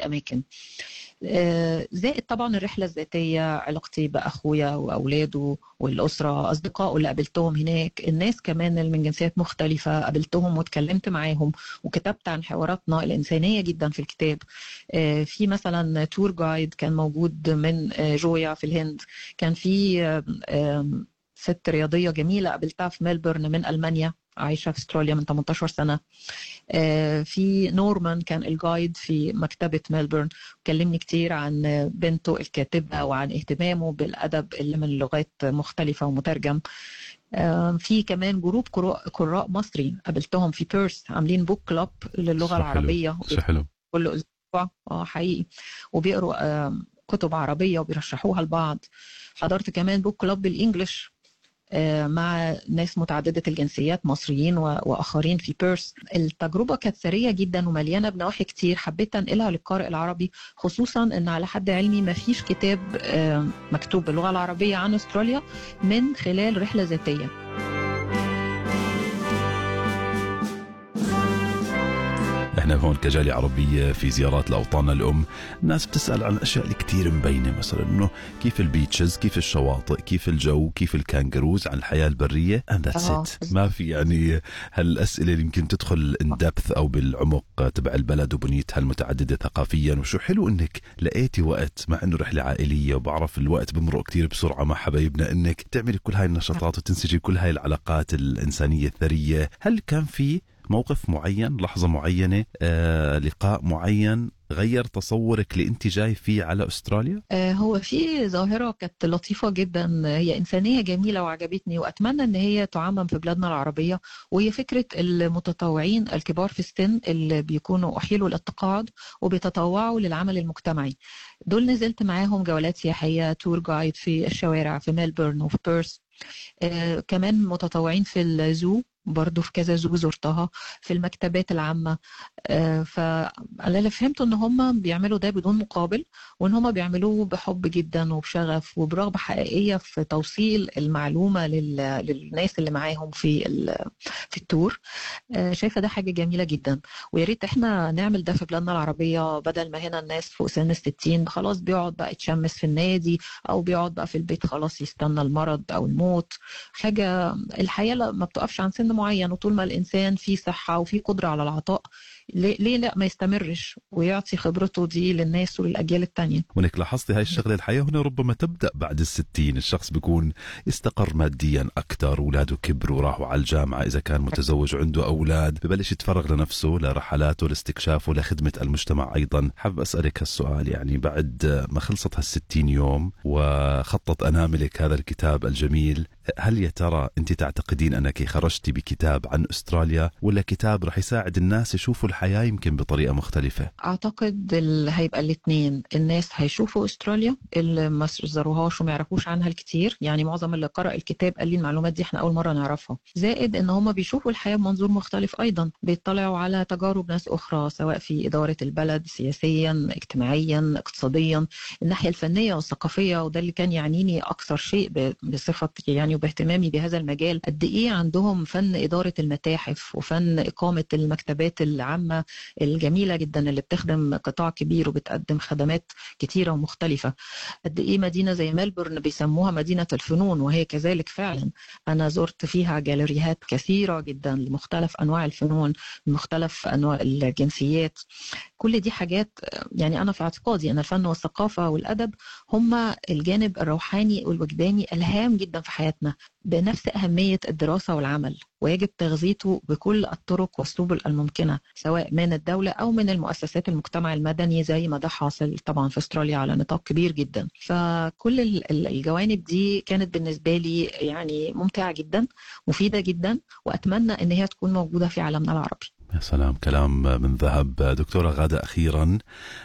اماكن زائد طبعا الرحله الذاتيه علاقتي باخويا واولاده والاسره اصدقائه اللي قابلتهم هناك الناس كمان اللي من جنسيات مختلفه قابلتهم واتكلمت معاهم وكتبت عن حواراتنا الانسانيه جدا في الكتاب في مثلا تور جايد كان موجود من جويا في الهند كان في ست رياضيه جميله قابلتها في ملبورن من المانيا عايشه في استراليا من 18 سنه في نورمان كان الجايد في مكتبه ملبورن كلمني كتير عن بنته الكاتبه وعن اهتمامه بالادب اللي من لغات مختلفه ومترجم في كمان جروب قراء مصري قابلتهم في بيرس عاملين بوك كلاب للغه العربيه حلو كل اسبوع اه حقيقي وبيقروا كتب عربيه وبيرشحوها لبعض حضرت كمان بوك كلاب بالانجلش مع ناس متعددة الجنسيات مصريين وآخرين في بيرس التجربة كانت ثرية جدا ومليانة بنواحي كتير حبيت أنقلها للقارئ العربي خصوصا أن على حد علمي ما فيش كتاب مكتوب باللغة العربية عن أستراليا من خلال رحلة ذاتية احنا هون كجالية عربية في زيارات لأوطاننا الأم الناس بتسأل عن أشياء كتير مبينة مثلا إنه كيف البيتشز كيف الشواطئ كيف الجو كيف الكانجروز عن الحياة البرية and that's it ما في يعني هالأسئلة اللي يمكن تدخل ان دبث أو بالعمق تبع البلد وبنيتها المتعددة ثقافيا وشو حلو إنك لقيتي وقت مع إنه رحلة عائلية وبعرف الوقت بمرق كتير بسرعة مع حبايبنا إنك تعملي كل هاي النشاطات وتنسجي كل هاي العلاقات الإنسانية الثرية هل كان في موقف معين لحظة معينة آه، لقاء معين غير تصورك اللي انت جاي فيه على استراليا؟ آه هو في ظاهرة كانت لطيفة جدا هي إنسانية جميلة وعجبتني وأتمنى أن هي تعمم في بلادنا العربية وهي فكرة المتطوعين الكبار في السن اللي بيكونوا أحيلوا للتقاعد وبيتطوعوا للعمل المجتمعي دول نزلت معاهم جولات سياحية تور جايد في الشوارع في ميلبورن وفي بيرث آه كمان متطوعين في الزو برضو في كذا زو زرتها في المكتبات العامة آه فأنا اللي فهمته إن هم بيعملوا ده بدون مقابل وإن هم بيعملوه بحب جدا وبشغف وبرغبة حقيقية في توصيل المعلومة للناس اللي معاهم في في التور آه شايفة ده حاجة جميلة جدا ويا ريت إحنا نعمل ده في بلادنا العربية بدل ما هنا الناس فوق سن الستين خلاص بيقعد بقى يتشمس في النادي أو بيقعد بقى في البيت خلاص يستنى المرض أو الموت حاجة الحياة ما بتقفش عن سن معين وطول ما الانسان فيه صحه وفيه قدره على العطاء ليه لا ما يستمرش ويعطي خبرته دي للناس وللاجيال الثانيه وانك لاحظتي هاي الشغله الحياه هنا ربما تبدا بعد الستين الشخص بيكون استقر ماديا اكثر اولاده كبروا راحوا على الجامعه اذا كان متزوج وعنده اولاد ببلش يتفرغ لنفسه لرحلاته لاستكشافه لخدمه المجتمع ايضا حابب اسالك هالسؤال يعني بعد ما خلصت هالستين يوم وخطط اناملك هذا الكتاب الجميل هل يا ترى انت تعتقدين انك خرجتي بكتاب عن استراليا ولا كتاب رح يساعد الناس يشوفوا الحياه يمكن بطريقه مختلفه؟ اعتقد هيبقى الاثنين، الناس هيشوفوا استراليا اللي ما زاروهاش وما يعرفوش عنها الكثير، يعني معظم اللي قرأ الكتاب قال لي المعلومات دي احنا اول مره نعرفها، زائد ان هم بيشوفوا الحياه بمنظور مختلف ايضا، بيطلعوا على تجارب ناس اخرى سواء في اداره البلد سياسيا، اجتماعيا، اقتصاديا، الناحيه الفنيه والثقافيه وده اللي كان يعنيني اكثر شيء بصفه يعني وباهتمامي بهذا المجال قد ايه عندهم فن اداره المتاحف وفن اقامه المكتبات العامه الجميله جدا اللي بتخدم قطاع كبير وبتقدم خدمات كتيره ومختلفه قد ايه مدينه زي ملبورن بيسموها مدينه الفنون وهي كذلك فعلا انا زرت فيها جاليريات كثيره جدا لمختلف انواع الفنون مختلف انواع الجنسيات كل دي حاجات يعني انا في اعتقادي ان الفن والثقافه والادب هم الجانب الروحاني والوجداني الهام جدا في حياتنا بنفس اهميه الدراسه والعمل ويجب تغذيته بكل الطرق والسبل الممكنه سواء من الدوله او من المؤسسات المجتمع المدني زي ما ده حاصل طبعا في استراليا على نطاق كبير جدا فكل الجوانب دي كانت بالنسبه لي يعني ممتعه جدا مفيده جدا واتمنى ان هي تكون موجوده في عالمنا العربي يا سلام كلام من ذهب دكتورة غادة أخيرا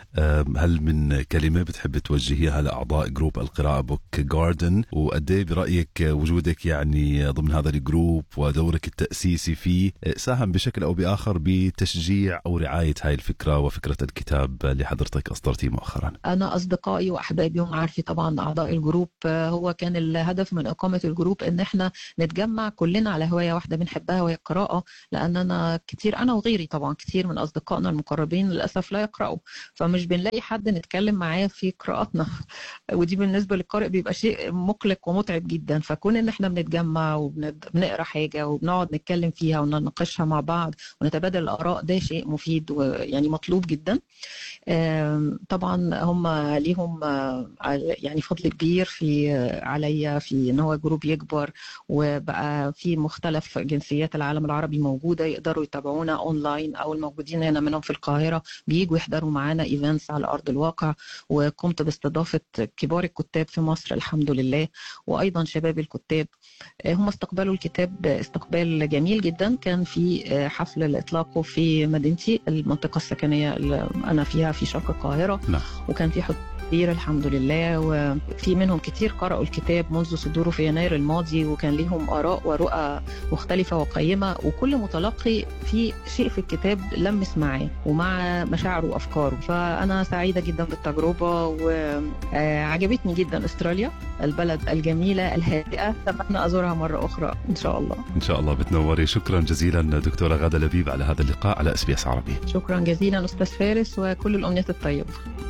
هل من كلمة بتحب توجهيها لأعضاء جروب القراءة بوك جاردن وقد برأيك وجودك يعني ضمن هذا الجروب ودورك التأسيسي فيه ساهم بشكل أو بآخر بتشجيع أو رعاية هاي الفكرة وفكرة الكتاب اللي حضرتك أصدرتيه مؤخرا أنا أصدقائي وأحبابي ومعارفي طبعا أعضاء الجروب هو كان الهدف من إقامة الجروب إن إحنا نتجمع كلنا على هواية واحدة بنحبها وهي القراءة لأن أنا كتير أنا انا وغيري طبعا كتير من اصدقائنا المقربين للاسف لا يقراوا فمش بنلاقي حد نتكلم معاه في قراءاتنا ودي بالنسبه للقارئ بيبقى شيء مقلق ومتعب جدا فكون ان احنا بنتجمع وبنقرا حاجه وبنقعد نتكلم فيها ونناقشها مع بعض ونتبادل الاراء ده شيء مفيد ويعني مطلوب جدا طبعا هم ليهم يعني فضل كبير في عليا في ان هو جروب يكبر وبقى في مختلف جنسيات العالم العربي موجوده يقدروا يتابعونا اونلاين او الموجودين هنا منهم في القاهره بييجوا يحضروا معانا ايفنتس على ارض الواقع وقمت باستضافه كبار الكتاب في مصر الحمد لله وايضا شباب الكتاب هم استقبلوا الكتاب استقبال جميل جدا كان في حفل لاطلاقه في مدينتي المنطقه السكنيه اللي انا فيها في شرق القاهره نعم. وكان في كتير الحمد لله وفي منهم كتير قرأوا الكتاب منذ صدوره في يناير الماضي وكان ليهم آراء ورؤى مختلفة وقيمة وكل متلقي في شيء في الكتاب لمس معاه ومع مشاعره وأفكاره فأنا سعيدة جدا بالتجربة وعجبتني جدا أستراليا البلد الجميلة الهادئة أتمنى أزورها مرة أخرى إن شاء الله إن شاء الله بتنوري شكرا جزيلا دكتورة غادة لبيب على هذا اللقاء على اس بي اس عربي شكرا جزيلا أستاذ فارس وكل الأمنيات الطيبة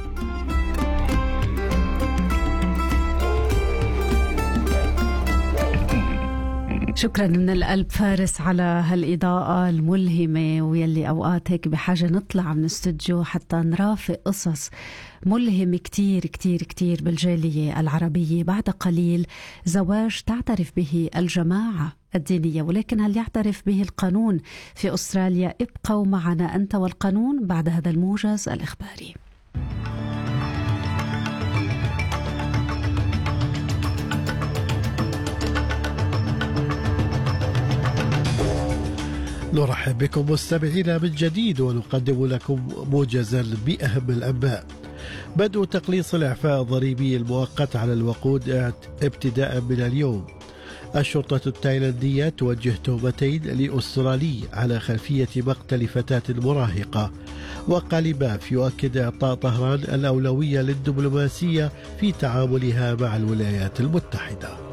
شكرا من القلب فارس على هالإضاءة الملهمة ويلي أوقات هيك بحاجة نطلع من الاستوديو حتى نرافق قصص ملهم كتير كتير كتير بالجالية العربية بعد قليل زواج تعترف به الجماعة الدينية ولكن هل يعترف به القانون في أستراليا ابقوا معنا أنت والقانون بعد هذا الموجز الإخباري نرحب بكم مستمعينا من جديد ونقدم لكم موجزا بأهم الأنباء بدء تقليص الإعفاء الضريبي المؤقت على الوقود ابتداء من اليوم الشرطة التايلاندية توجه تهمتين لأسترالي على خلفية مقتل فتاة مراهقة وقالباف يؤكد إعطاء طهران الأولوية للدبلوماسية في تعاملها مع الولايات المتحدة